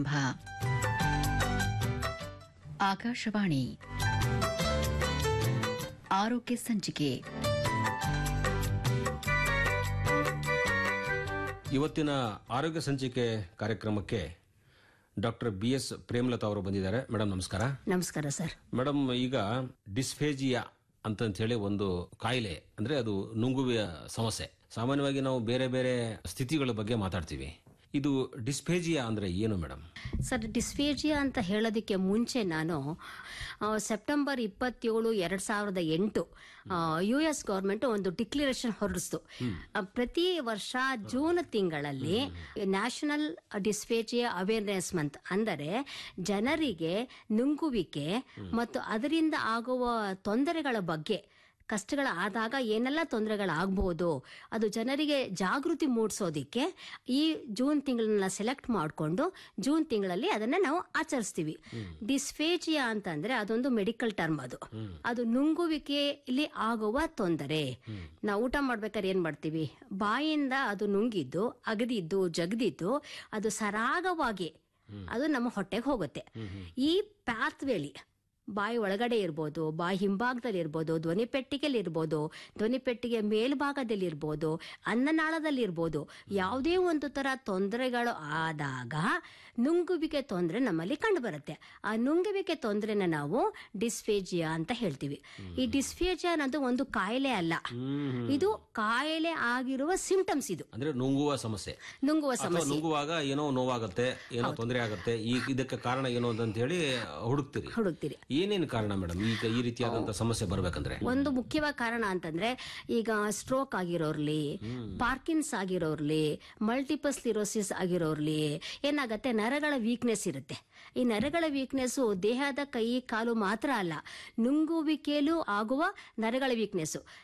ಪ್ರಾರಂಭ ಆಕಾಶವಾಣಿ ಆರೋಗ್ಯ ಸಂಚಿಕೆ ಇವತ್ತಿನ ಆರೋಗ್ಯ ಸಂಚಿಕೆ ಕಾರ್ಯಕ್ರಮಕ್ಕೆ ಡಾಕ್ಟರ್ ಬಿ ಎಸ್ ಪ್ರೇಮಲತಾ ಅವರು ಬಂದಿದ್ದಾರೆ ಮೇಡಮ್ ನಮಸ್ಕಾರ ನಮಸ್ಕಾರ ಸರ್ ಮೇಡಮ್ ಈಗ ಡಿಸ್ಫೇಜಿಯಾ ಅಂತಂತ ಹೇಳಿ ಒಂದು ಕಾಯಿಲೆ ಅಂದ್ರೆ ಅದು ನುಂಗುವಿಯ ಸಮಸ್ಯೆ ಸಾಮಾನ್ಯವಾಗಿ ನಾವು ಬೇರೆ ಬೇರೆ ಸ್ಥಿತಿಗಳ ಬಗ್ಗೆ ಮಾತಾಡ್ತೀವಿ ಇದು ಡಿಸ್ಫೇಜಿಯಾ ಅಂದ್ರೆ ಏನು ಮೇಡಮ್ ಸರ್ ಡಿಸ್ಫೇಜಿಯಾ ಅಂತ ಹೇಳೋದಕ್ಕೆ ಮುಂಚೆ ನಾನು ಆ, ಸೆಪ್ಟೆಂಬರ್ ಇಪ್ಪತ್ತೇಳು ಎರಡ್ ಸಾವಿರದ ಎಂಟು ಯು ಎಸ್ ಗೌರ್ಮೆಂಟ್ ಒಂದು ಡಿಕ್ಲರೇಷನ್ ಹೊರಡಿಸ್ತು ಆ, ಪ್ರತಿ ವರ್ಷ ಜೂನ್ ತಿಂಗಳಲ್ಲಿ ನ್ಯಾಷನಲ್ ಡಿಸ್ಫೇಜಿಯಾ ಅವೇರ್ನೆಸ್ ಮಂತ್ ಅಂದರೆ ಜನರಿಗೆ ನುಂಗುವಿಕೆ ಮತ್ತು ಅದರಿಂದ ಆಗುವ ತೊಂದರೆಗಳ ಬಗ್ಗೆ ಕಷ್ಟಗಳ ಆದಾಗ ಏನೆಲ್ಲ ತೊಂದರೆಗಳಾಗಬಹುದು ಅದು ಜನರಿಗೆ ಜಾಗೃತಿ ಮೂಡಿಸೋದಿಕ್ಕೆ ಈ ಜೂನ್ ತಿಂಗಳನ್ನ ಸೆಲೆಕ್ಟ್ ಮಾಡಿಕೊಂಡು ಜೂನ್ ತಿಂಗಳಲ್ಲಿ ಅದನ್ನ ನಾವು ಆಚರಿಸ್ತೀವಿ ಡಿಸ್ಫೇಜಿಯಾ ಅಂತಂದ್ರೆ ಅದೊಂದು ಮೆಡಿಕಲ್ ಟರ್ಮ್ ಅದು ಅದು ನುಂಗುವಿಕೆಯಲ್ಲಿ ಆಗುವ ತೊಂದರೆ ನಾವು ಊಟ ಮಾಡ್ಬೇಕಾದ್ರೆ ಏನ್ ಮಾಡ್ತೀವಿ ಬಾಯಿಂದ ಅದು ನುಂಗಿದ್ದು ಅಗದಿದ್ದು ಜಗದಿದ್ದು ಅದು ಸರಾಗವಾಗಿ ಅದು ನಮ್ಮ ಹೊಟ್ಟೆಗೆ ಹೋಗುತ್ತೆ ಈ ಪಾತ್ವೇಲಿ ಬಾಯಿ ಒಳಗಡೆ ಇರ್ಬೋದು ಬಾಯಿ ಹಿಂಭಾಗದಲ್ಲಿ ಇರ್ಬೋದು ಧ್ವನಿ ಪೆಟ್ಟಿಗೆಯಲ್ಲಿ ಇರ್ಬೋದು ಧ್ವನಿ ಪೆಟ್ಟಿಗೆ ಮೇಲ್ಭಾಗದಲ್ಲಿ ಇರ್ಬೋದು ಅನ್ನನಾಳದಲ್ಲಿ ಇರ್ಬೋದು ಯಾವುದೇ ಒಂದು ತರ ತೊಂದರೆಗಳು ಆದಾಗ ನುಂಗುವಿಕೆ ತೊಂದರೆ ನಮ್ಮಲ್ಲಿ ಕಂಡು ಬರುತ್ತೆ ಆ ನುಂಗುವಿಕೆ ತೊಂದರೆನ ನಾವು ಡಿಸ್ಫೇಜಿಯಾ ಅಂತ ಹೇಳ್ತೀವಿ ಈ ಡಿಸ್ಫೇಜಿಯಾ ಅನ್ನೋದು ಒಂದು ಕಾಯಿಲೆ ಅಲ್ಲ ಇದು ಕಾಯಿಲೆ ಆಗಿರುವ ಸಿಂಪ್ಟಮ್ಸ್ ಇದು ಅಂದ್ರೆ ನುಂಗುವ ಸಮಸ್ಯೆ ನುಂಗುವ ಅಥವಾ ಸಮಸ್ಯೆ ನುಂಗುವಾಗ ಏನೋ ನೋವಾಗುತ್ತೆ ಏನೋ ತೊಂದರೆ ಆಗುತ್ತೆ ಈ ಇದಕ್ಕೆ ಕಾರಣ ಏನು ಅಂತ ಹೇಳಿ ಹುಡುಕ್ತೀರಿ ಹುಡುಕ್ತೀರಿ ಏನೇನು ಕಾರಣ ಮೇಡಮ್ ಈಗ ಈ ರೀತಿಯಾದಂತ ಸಮಸ್ಯೆ ಬರ್ಬೇಕಂದ್ರೆ ಒಂದು ಮುಖ್ಯವಾದ ಕಾರಣ ಅಂತಂದ್ರೆ ಈಗ ಸ್ಟ್ರೋಕ್ ಆಗಿರೋರ್ಲಿ ಪಾರ್ಕಿನ್ಸ್ ಆಗಿರೋರ್ಲಿ ಮಲ್ಟಿಪಲ್ ಸ್ಲಿರೋಸಿಸ್ ಆಗಿರೋರ್ಲಿ ಏನಾಗತ್ತೆ ನರಗಳ ವೀಕ್ನೆಸ್ ಇರುತ್ತೆ ಈ ನರಗಳ ವೀಕ್ನೆಸ್ ದೇಹದ ಕೈ ಕಾಲು ಮಾತ್ರ ಅಲ್ಲ ನುಂಗುವಿಕೆಯಲ್ಲೂ ಆಗುವ ನರಗಳ ವೀಕ್ನೆಸ್